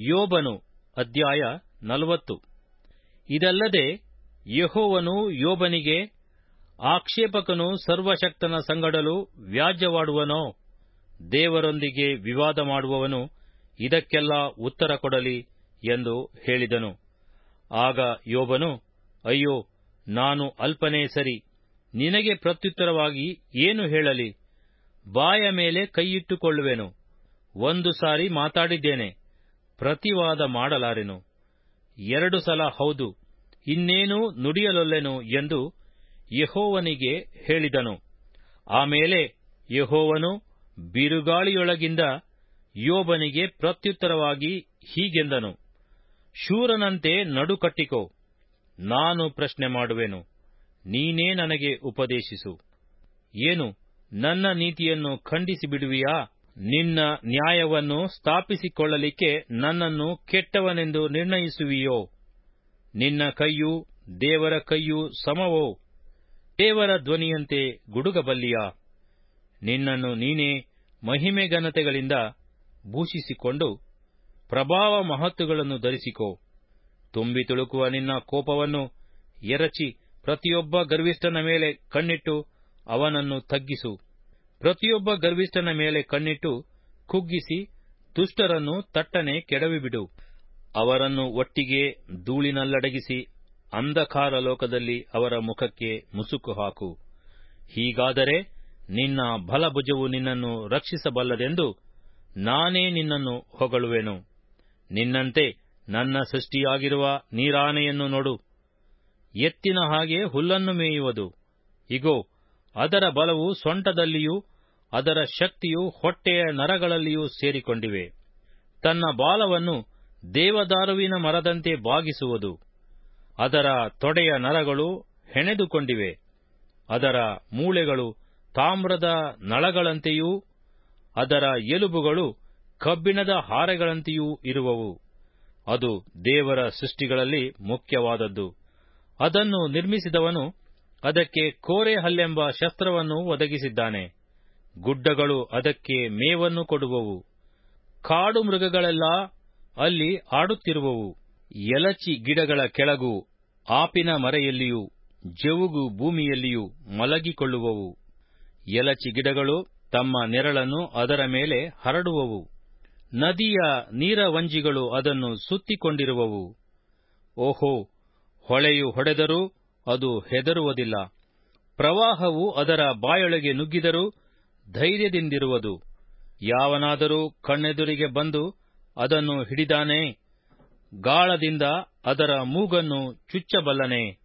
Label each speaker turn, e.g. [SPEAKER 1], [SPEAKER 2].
[SPEAKER 1] ಯೋಬನು ಅಧ್ಯಾಯ ನಲವತ್ತು ಇದಲ್ಲದೆ ಯೆಹೋವನು ಯೋಬನಿಗೆ ಆಕ್ಷೇಪಕನು ಸರ್ವಶಕ್ತನ ಸಂಗಡಲು ವ್ಯಾಜ್ಯವಾಡುವನೋ ದೇವರೊಂದಿಗೆ ವಿವಾದ ಮಾಡುವವನು ಇದಕ್ಕೆಲ್ಲ ಉತ್ತರ ಕೊಡಲಿ ಎಂದು ಹೇಳಿದನು ಆಗ ಯೋಬನು ಅಯ್ಯೋ ನಾನು ಅಲ್ಪನೇ ಸರಿ ನಿನಗೆ ಪ್ರತ್ಯುತ್ತರವಾಗಿ ಏನು ಹೇಳಲಿ ಬಾಯ ಮೇಲೆ ಕೈಯಿಟ್ಟುಕೊಳ್ಳುವೆನು ಒಂದು ಸಾರಿ ಮಾತಾಡಿದ್ದೇನೆ ಪ್ರತಿವಾದ ಮಾಡಲಾರೆನು ಎರಡು ಸಲ ಹೌದು ಇನ್ನೇನು ನುಡಿಯಲೊಲ್ಲೆನು ಎಂದು ಯೆಹೋವನಿಗೆ ಹೇಳಿದನು ಆಮೇಲೆ ಯೆಹೋವನು ಬಿರುಗಾಳಿಯೊಳಗಿಂದ ಯೋಬನಿಗೆ ಪ್ರತ್ಯುತ್ತರವಾಗಿ ಹೀಗೆಂದನು ಶೂರನಂತೆ ನಡುಕಟ್ಟಿಕೋ ನಾನು ಪ್ರಶ್ನೆ ಮಾಡುವೆನು ನೀನೇ ನನಗೆ ಉಪದೇಶಿಸು ಏನು ನನ್ನ ನೀತಿಯನ್ನು ಖಂಡಿಸಿ ಬಿಡುವಿಯಾ ನಿನ್ನ ನ್ಯಾಯವನ್ನು ಸ್ಥಾಪಿಸಿಕೊಳ್ಳಲಿಕ್ಕೆ ನನ್ನನ್ನು ಕೆಟ್ಟವನೆಂದು ನಿರ್ಣಯಿಸುವಿಯೋ ನಿನ್ನ ಕೈಯು ದೇವರ ಕೈಯು ಸಮವೋ ದೇವರ ಧ್ವನಿಯಂತೆ ಗುಡುಗಬಲ್ಲಿಯಾ ನಿನ್ನನ್ನು ನೀನೇ ಮಹಿಮೆ ಘನತೆಗಳಿಂದ ಭೂಷಿಸಿಕೊಂಡು ಪ್ರಭಾವ ಮಹತ್ತುಗಳನ್ನು ಧರಿಸಿಕೋ ತುಂಬಿ ತುಳುಕುವ ನಿನ್ನ ಕೋಪವನ್ನು ಎರಚಿ ಪ್ರತಿಯೊಬ್ಬ ಗರ್ವಿಷ್ಠನ ಮೇಲೆ ಕಣ್ಣಿಟ್ಟು ಅವನನ್ನು ತಗ್ಗಿಸು ಪ್ರತಿಯೊಬ್ಬ ಗರ್ವಿಷ್ಠನ ಮೇಲೆ ಕಣ್ಣಿಟ್ಟು ಕುಗ್ಗಿಸಿ ದುಷ್ಟರನ್ನು ತಟ್ಟನೆ ಕೆಡವಿಬಿಡು ಅವರನ್ನು ಒಟ್ಟಿಗೆ ಧೂಳಿನಲ್ಲಡಗಿಸಿ ಅಂಧಕಾರ ಲೋಕದಲ್ಲಿ ಅವರ ಮುಖಕ್ಕೆ ಮುಸುಕು ಹಾಕು ಹೀಗಾದರೆ ನಿನ್ನ ಬಲಭುಜವು ನಿನ್ನನ್ನು ರಕ್ಷಿಸಬಲ್ಲದೆಂದು ನಾನೇ ನಿನ್ನನ್ನು ಹೊಗಳುವೆನು ನಿನ್ನಂತೆ ನನ್ನ ಸೃಷ್ಟಿಯಾಗಿರುವ ನೀರಾನೆಯನ್ನು ನೋಡು ಎತ್ತಿನ ಹಾಗೆ ಹುಲ್ಲನ್ನು ಮೇಯುವುದು ಇಗೋ ಅದರ ಬಲವು ಸೊಂಟದಲ್ಲಿಯೂ ಅದರ ಶಕ್ತಿಯು ಹೊಟ್ಟೆಯ ನರಗಳಲ್ಲಿಯೂ ಸೇರಿಕೊಂಡಿವೆ ತನ್ನ ಬಾಲವನ್ನು ದೇವದಾರುವಿನ ಮರದಂತೆ ಬಾಗಿಸುವುದು ಅದರ ತೊಡೆಯ ನರಗಳು ಹೆಣೆದುಕೊಂಡಿವೆ ಅದರ ಮೂಳೆಗಳು ತಾಮ್ರದ ನಳಗಳಂತೆಯೂ ಅದರ ಎಲುಬುಗಳು ಕಬ್ಬಿಣದ ಹಾರೆಗಳಂತೆಯೂ ಇರುವವು ಅದು ದೇವರ ಸೃಷ್ಟಿಗಳಲ್ಲಿ ಮುಖ್ಯವಾದದ್ದು ಅದನ್ನು ನಿರ್ಮಿಸಿದವನು ಅದಕ್ಕೆ ಕೋರೆ ಹಲ್ಲೆಂಬ ಶಸ್ತ್ರವನ್ನು ಒದಗಿಸಿದ್ದಾನೆ ಗುಡ್ಡಗಳು ಅದಕ್ಕೆ ಮೇವನ್ನು ಕೊಡುವವು ಕಾಡು ಮೃಗಗಳೆಲ್ಲ ಅಲ್ಲಿ ಆಡುತ್ತಿರುವವು ಎಲಚಿ ಗಿಡಗಳ ಕೆಳಗೂ ಆಪಿನ ಮರೆಯಲ್ಲಿಯೂ ಜವುಗು ಭೂಮಿಯಲ್ಲಿಯೂ ಮಲಗಿಕೊಳ್ಳುವವು ಎಲಚಿ ಗಿಡಗಳು ತಮ್ಮ ನೆರಳನ್ನು ಅದರ ಮೇಲೆ ಹರಡುವವು ನದಿಯ ನೀರವಂಜಿಗಳು ಅದನ್ನು ಸುತ್ತಿಕೊಂಡಿರುವವು ಓಹೋ ಹೊಳೆಯು ಹೊಡೆದರೂ ಅದು ಹೆದರುವುದಿಲ್ಲ ಪ್ರವಾಹವು ಅದರ ಬಾಯೊಳಗೆ ನುಗ್ಗಿದರೂ ಧೈರ್ಯದಿಂದಿರುವುದು ಯಾವನಾದರೂ ಕಣ್ಣೆದುರಿಗೆ ಬಂದು ಅದನ್ನು ಹಿಡಿದಾನೇ ಗಾಳದಿಂದ ಅದರ ಮೂಗನ್ನು ಚುಚ್ಚಬಲ್ಲನೆ